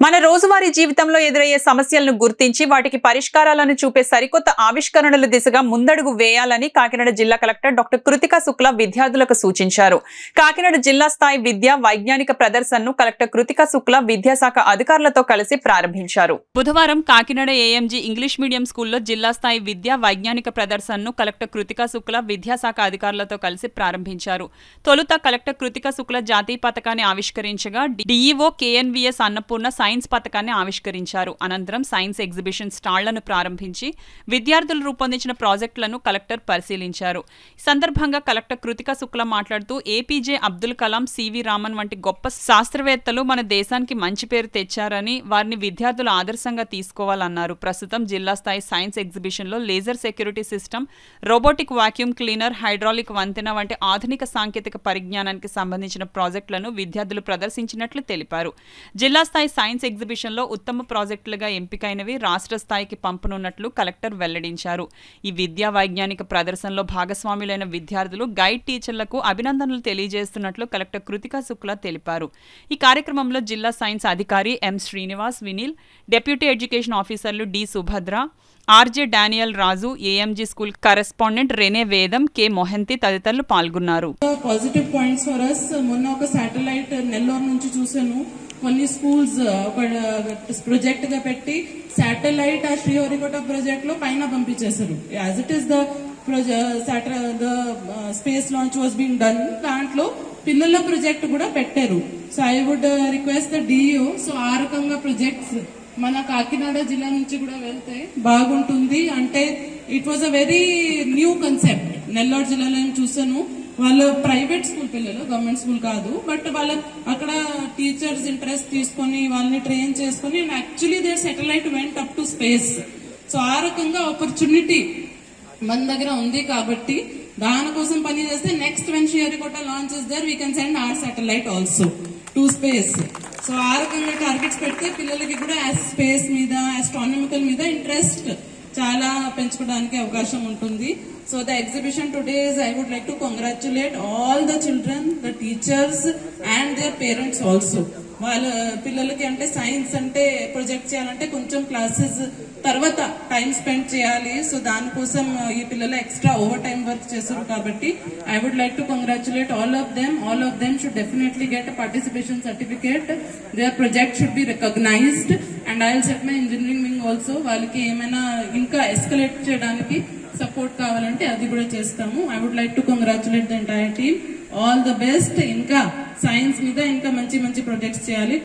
మన రోజువారీ జీవితంలో ఎదురయ్యే సమస్యలను గుర్తించి వాటికి పరిష్కారాలను చూపే సరికొత్త ఆవిష్కరణల దిశగా ముందడుగు వేయాలని కాకినాడ జిల్లా కలెక్టర్ డాక్టర్ కృతికా శుక్ల విద్యార్థులకు సూచించారు కాకినాడ జిల్లా స్థాయి విద్యా వైజ్ఞానిక ప్రదర్శనను కలెక్టర్ కృతికా శుక్ల విద్యాశాఖ అధికారులతో కలిసి ప్రారంభించారు బుధవారం కాకినాడ ఏఎంజీ ఇంగ్లీష్ మీడియం స్కూల్లో జిల్లా స్థాయి విద్యా వైజ్ఞానిక ప్రదర్శనను కలెక్టర్ కృతికా శుక్ల విద్యాశాఖ అధికారులతో కలిసి ప్రారంభించారు తొలుత కలెక్టర్ కృతికా శుక్ల జాతీయ పథకాన్ని ఆవిష్కరించగా డిఈఓ కేఎన్విఎస్ అన్నపూర్ణ సైన్స్ పథకాన్ని ఆవిష్కరించారు అనంతరం సైన్స్ ఎగ్జిబిషన్ స్టాళ్లను ప్రారంభించి విద్యార్థులు రూపొందించిన ప్రాజెక్టులను కలెక్టర్ పరిశీలించారు ఈ సందర్భంగా కలెక్టర్ కృతికా శుక్ల మాట్లాడుతూ ఏపీజే అబ్దుల్ కలాం సివి రామన్ వంటి గొప్ప శాస్త్రవేత్తలు మన దేశానికి మంచి పేరు తెచ్చారని వారిని విద్యార్థులు ఆదర్శంగా తీసుకోవాలన్నారు ప్రస్తుతం జిల్లా స్థాయి సైన్స్ ఎగ్జిబిషన్లో laser security system robotic vacuum cleaner hydraulic వంతెన వంటి ఆధునిక సాంకేతిక పరిజ్ఞానానికి సంబంధించిన ప్రాజెక్టులను విద్యార్థులు ప్రదర్శించినట్లు తెలిపారు జిల్లా స్థాయి సైన్స్ ఎగ్జిబిషన్లో ఉత్తమ ప్రాజెక్టులుగా ఎంపికైనవి రాష్ట్ర స్థాయికి పంపనున్నట్లు కలెక్టర్ వెల్లడించారు ఈ విద్యా వైజ్ఞానిక ప్రదర్శనలో భాగస్వాములైన విద్యార్థులు గైడ్ టీచర్లకు అభినందనలు తెలియజేస్తున్నట్లు కలెక్టర్ కృతికా శుక్లా తెలిపారు ఈ కార్యక్రమంలో జిల్లా సైన్స్ అధికారి M Srinivas Vinil deputy education ఆఫీసర్లు D Subhadra RJ Daniel Raju AMG school correspondent Rene వేదం కె మొహంతి తదితరులు పాల్గొన్నారు పాజిటివ్ పాయింట్స్ ఫర్ అస్ మొన్న ఒక శాటిలైట్ నెల్లూరు నుంచి చూసాను కొన్ని స్కూల్స్ ఒక ప్రొజెక్ట్ గా పెట్టి శాటిలైట్ ఆ శ్రీహరికోట ప్రాజెక్ట్ లో పైన పంపించేశారు as it is the the space launch was being done దాంట్లో పిల్లల ప్రాజెక్ట్ కూడా పెట్టారు so I would request the DO so ఆ రకంగా ప్రాజెక్ట్స్ మన కాకినాడ జిల్లా నుంచి కూడా వెళ్తే బాగుంటుంది అంటే it was a very new concept Nellore జిల్లాలో నేను చూసాను వాళ్ళు ప్రైవేట్ స్కూల్ పిల్లలు గవర్నమెంట్ స్కూల్ కాదు బట్ వాళ్ళ అక్కడ టీచర్స్ ఇంట్రెస్ట్ తీసుకొని వాళ్ళని ట్రైన్ చేసుకొని actually their satellite went up to space so ఆ రకంగా ఆపర్చునిటీ మన దగ్గర ఉంది కాబట్టి దానికోసం పని చేస్తే next when Sriharikota launch is there we can send our satellite also to space so ఆ రకంగా టార్గెట్స్ పెడితే పిల్లలకి కూడా స్పేస్ మీద ఆస్ట్రానమికల్ మీద ఇంట్రెస్ట్ చాలా పెంచుకోవడానికి అవకాశం ఉంటుంది so the exhibition today is I would like to congratulate all the children the teachers and their parents also వాళ్ళ పిల్లలకి అంటే సైన్స్ అంటే ప్రొజెక్ట్ చేయాలంటే కొంచెం క్లాసెస్ తర్వాత టైం స్పెండ్ చేయాలి సో దానికోసం ఈ పిల్లలు ఎక్స్ట్రా ఓవర్ టైం వర్క్ చేశారు కాబట్టి I would like to congratulate all of them all of them should definitely get participation certificate their project should be recognised and I set my engineering wing also వాళ్ళకి ఏమైనా ఇంకా escalate చేయడానికి support కావాలంటే అది కూడా చేస్తాము I would like to congratulate the entire team all the best ఇంకా science మీద ఇంకా మంచి మంచి ప్రొజెక్ట్స్ చేయాలి